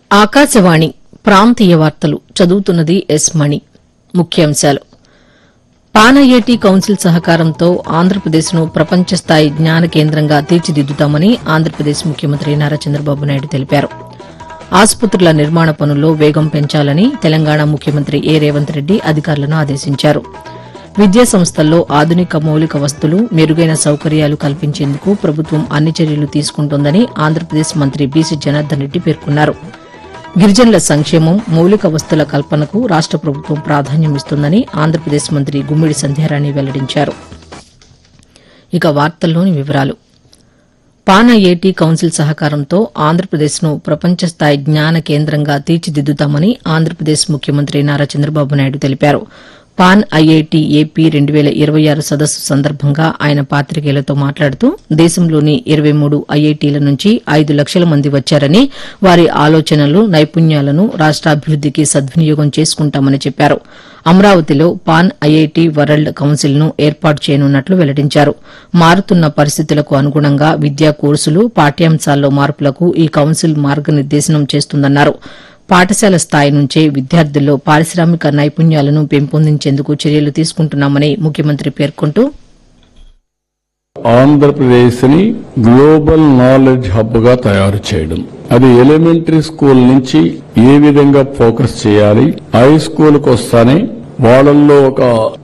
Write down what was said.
ఆకాశవాణి ప్రాంతీయ వార్తలు చదువుతున్నది ఎస్ మణి ముఖ్యాంశాలు పానఏటీ కౌన్సిల్ సహకారంతో ఆంధ్రప్రదేశ్ను ప్రపంచ స్థాయి జ్ఞాన కేంద్రంగా తీర్చిదిద్దుతామని ఆంధ్రప్రదేశ్ ముఖ్యమంత్రి నారా చంద్రబాబు నాయుడు తెలిపారు ఆసుపత్రుల నిర్మాణ పనుల్లో వేగం పెంచాలని తెలంగాణ ముఖ్యమంత్రి ఏ రేవంత్ రెడ్డి అధికారులను ఆదేశించారు విద్యా సంస్థల్లో ఆధునిక మౌలిక వస్తులు మెరుగైన సౌకర్యాలు కల్పించేందుకు ప్రభుత్వం అన్ని చర్యలు తీసుకుంటోందని ఆంధ్రప్రదేశ్ మంత్రి బీసీ జనార్దన్ రెడ్డి పేర్కొన్నారు గిరిజనుల సంక్షేమం మౌలిక వస్తుల కల్పనకు రాష్ట ప్రభుత్వం ప్రాధాన్యం ఇస్తుందని ఆంధ్రప్రదేశ్ మంత్రి గుమ్మిడి సంధ్యారాణి వెల్లడించారు ఇక వార్తల్లోని వివరాలు పాన ఏటీ కౌన్సిల్ సహకారంతో ఆంధ్రప్రదేశ్ను ప్రపంచ స్థాయి జ్ఞాన కేంద్రంగా తీర్చిదిద్దుతామని ఆంధ్రప్రదేశ్ ముఖ్యమంత్రి నారా చంద్రబాబు నాయుడు తెలిపారు పాన్ ఐఐటి ఏపీ రెండు వేల ఇరవై ఆరు సదస్సు సందర్భంగా ఆయన పాతికేయులతో మాట్లాడుతూ దేశంలోని ఇరవై మూడు ఐఐటీల నుంచి ఐదు లక్షల మంది వచ్చారని వారి ఆలోచనలు నైపుణ్యాలను రాష్టాభివృద్దికి సద్వినియోగం చేసుకుంటామని చెప్పారు అమరావతిలో పాన్ ఐఐటి వరల్డ్ కౌన్సిల్ ను ఏర్పాటు చేయనున్నట్లు వెల్లడించారు మారుతున్న పరిస్థితులకు అనుగుణంగా విద్యా కోర్సులు పాఠ్యాంశాల్లో మార్పులకు ఈ కౌన్సిల్ మార్గనిర్దేశనం చేస్తుందన్నారు పాఠశాల స్థాయి నుంచే విద్యార్థుల్లో పారిశ్రామిక నైపుణ్యాలను పెంపొందించేందుకు చర్యలు తీసుకుంటున్నామని ముఖ్యమంత్రి పేర్కొంటూ ఆంధ్రప్రదేశ్ ని గ్లోబల్ నాలెడ్జ్ హబ్ గా తయారు చేయడం అది ఎలిమెంటరీ స్కూల్ నుంచి ఏ విధంగా ఫోకస్ చేయాలి హై స్కూల్ కు వస్తానే వాళ్ళల్లో ఒక